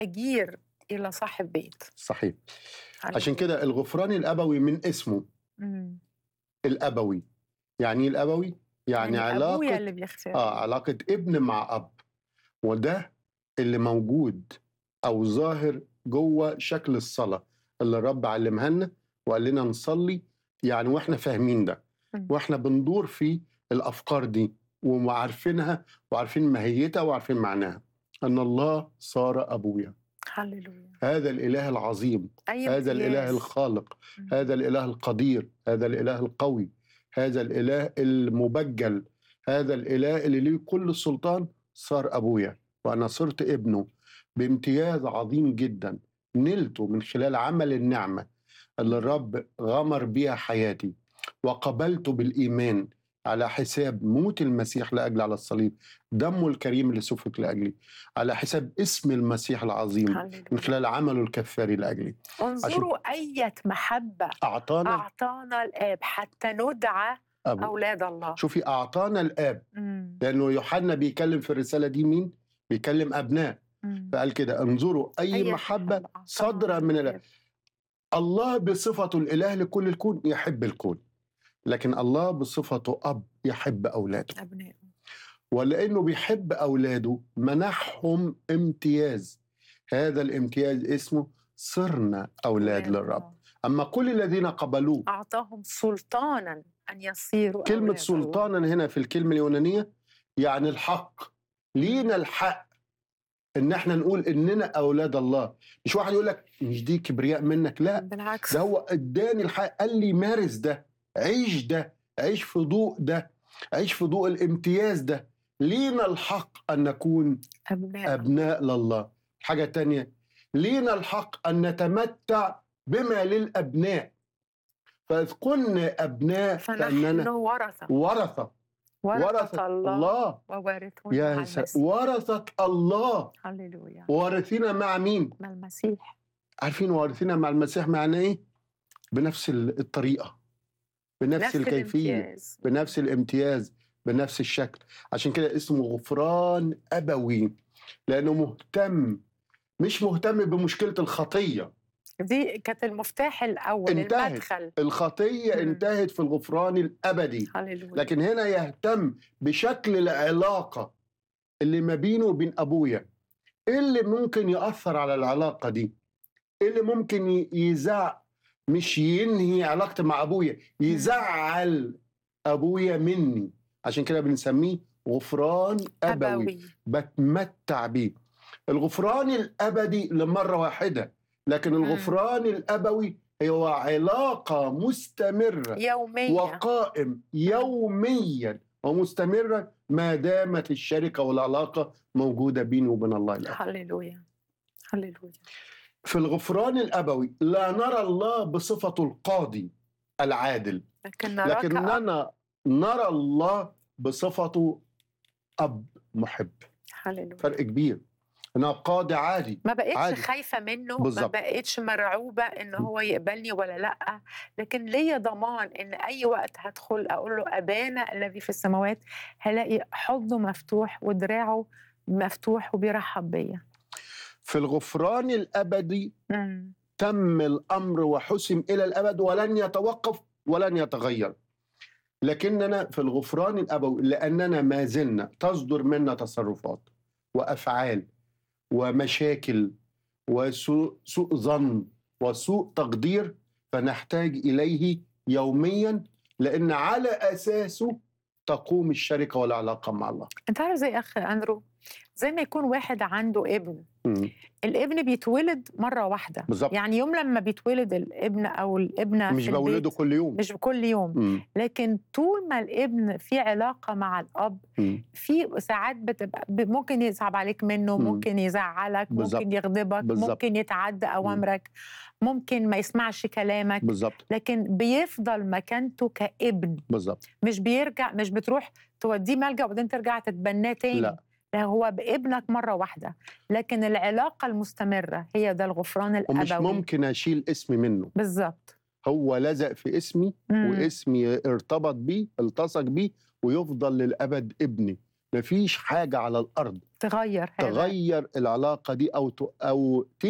اجير الى صاحب بيت صحيح عشان كده الغفران الابوي من اسمه مم. الابوي يعني ايه الابوي يعني, يعني ابويا علاقه اللي بيغفر اه علاقه ابن مع اب وده اللي موجود او ظاهر جوه شكل الصلاه اللي الرب علمها لنا وقال لنا نصلي يعني واحنا فاهمين ده مم. واحنا بندور في الافكار دي وعارفينها وعارفين ماهيتها وعارفين معناها ان الله صار ابويا هللويا هذا الاله العظيم اي هذا الاله امتياز. الخالق مم. هذا الاله القدير هذا الاله القوي هذا الاله المبجل هذا الاله اللي ليه كل السلطان صار ابويا وانا صرت ابنه بامتياز عظيم جدا نلته من خلال عمل النعمه اللي الرب غمر بيها حياتي وقبلته بالايمان على حساب موت المسيح لاجل على الصليب دمه الكريم اللي سفك لاجلي على حساب اسم المسيح العظيم هللويا. من خلال عمله الكفاري لاجلي انظروا أية محبة اعطانا أعطانا الآب حتى ندعى ابو أولاد الله شوفي اعطانا الاب مم. لانه يوحنا بيكلم في الرساله دي مين بيكلم ابناء مم. فقال كده انظروا اي أية محبه أعطانا صادره من الاب الآب. الله بصفته الاله لكل الكون يحب الكون لكن الله بصفته اب يحب اولاده أبناء ولانه بيحب اولاده منحهم امتياز هذا الامتياز اسمه صرنا اولاد للرب الله. اما كل الذين قبلوه أعطاهم سلطانا أن يصيروا كلمة أولاد الله. سلطانا هنا في الكلمة اليونانية يعني الحق لينا الحق ان احنا نقول اننا اولاد الله مش واحد يقول لك مش دي كبرياء منك لا بالعكس ده هو اداني الحق قال لي مارس ده عيش ده عيش في ضوء ده عيش في ضوء الامتياز ده لينا الحق ان نكون أبناء ابناء لله حاجة تانية لينا الحق ان نتمتع بما للابناء فاذ كنا ابناء فنحن فاننا ورثة ورثة ورثة الله, الله ووارثون يا مع س... المسيح ورثة الله هللويا وارثين مع مين؟ مع المسيح عارفين وارثين مع المسيح معناه ايه؟ بنفس ال- الطريقة بنفس نفس الكيفية الامتياز. بنفس الامتياز بنفس الشكل عشان كده اسمه غفران أبوي لأنه مهتم مش مهتم بمشكلة الخطية دي كانت المفتاح الأول انتهت. المدخل الخطية مم. انتهت في الغفران الأبدي هللويا لكن هنا يهتم بشكل العلاقة اللي ما بينه وبين أبويا إيه اللي ممكن يأثر على العلاقة دي إيه اللي ممكن ي- يزع مش ينهي علاقتي مع أبويا يزعل أبويا مني عشان كده بنسميه غفران أبوي, أبوي بتمتع بيه الغفران الأبدي لمرة واحدة لكن الغفران الأبوي هو علاقة مستمرة يومية وقائم يوميا ومستمرا ما دامت الشركه والعلاقه موجوده بيني وبين الله الاب. هللويا هللويا في الغفران الابوي لا نرى الله بصفته القاضي العادل، لكن نراك أب. لكننا نرى الله بصفته اب محب، هللويا فرق كبير. انا قاضي عادي ما بقتش عادي. خايفة منه ما بالظبط. بقتش مرعوبة إن هو يقبلني ولا لأ لكن ليا ضمان إن أي وقت هدخل أقول له أبانا الذي في السماوات هلاقي حضنه مفتوح ودراعه مفتوح وبيرحب بيا في الغفران الابدي مم. تم الامر وحسم الى الابد ولن يتوقف ولن يتغير لكننا في الغفران الابوي لاننا ما زلنا تصدر منا تصرفات وافعال ومشاكل وسوء سوء ظن وسوء تقدير فنحتاج اليه يوميا لان على اساسه تقوم الشركه والعلاقه مع الله. أنت عارف زي أخ أندرو زي ما يكون واحد عنده ابن مم. الابن بيتولد مرة واحدة بالظبط يعني يوم لما بيتولد الابن أو الابنة مش في البيت بولده كل يوم. مش كل يوم مم. لكن طول ما الابن في علاقة مع الأب مم. في ساعات بتبقى ب- ممكن يصعب عليك منه مم. ممكن يزعلك بالظبط. ممكن يغضبك بالظبط. ممكن يتعدى أوامرك ممكن ما يسمعش كلامك بالظبط لكن بيفضل مكانته كابن بالظبط مش بيرجع مش بتروح توديه ملجأ وبعدين ترجع تتبناه تاني لا. لا هو بابنك مرة واحدة لكن العلاقة المستمرة هي ده الغفران ومش الأبوي ممكن اشيل اسمي منه بالظبط هو لزق في اسمي مم. واسمي ارتبط بيه التصق بيه ويفضل للابد ابني مفيش حاجه على الارض تغير هذا تغير العلاقه دي او ت- او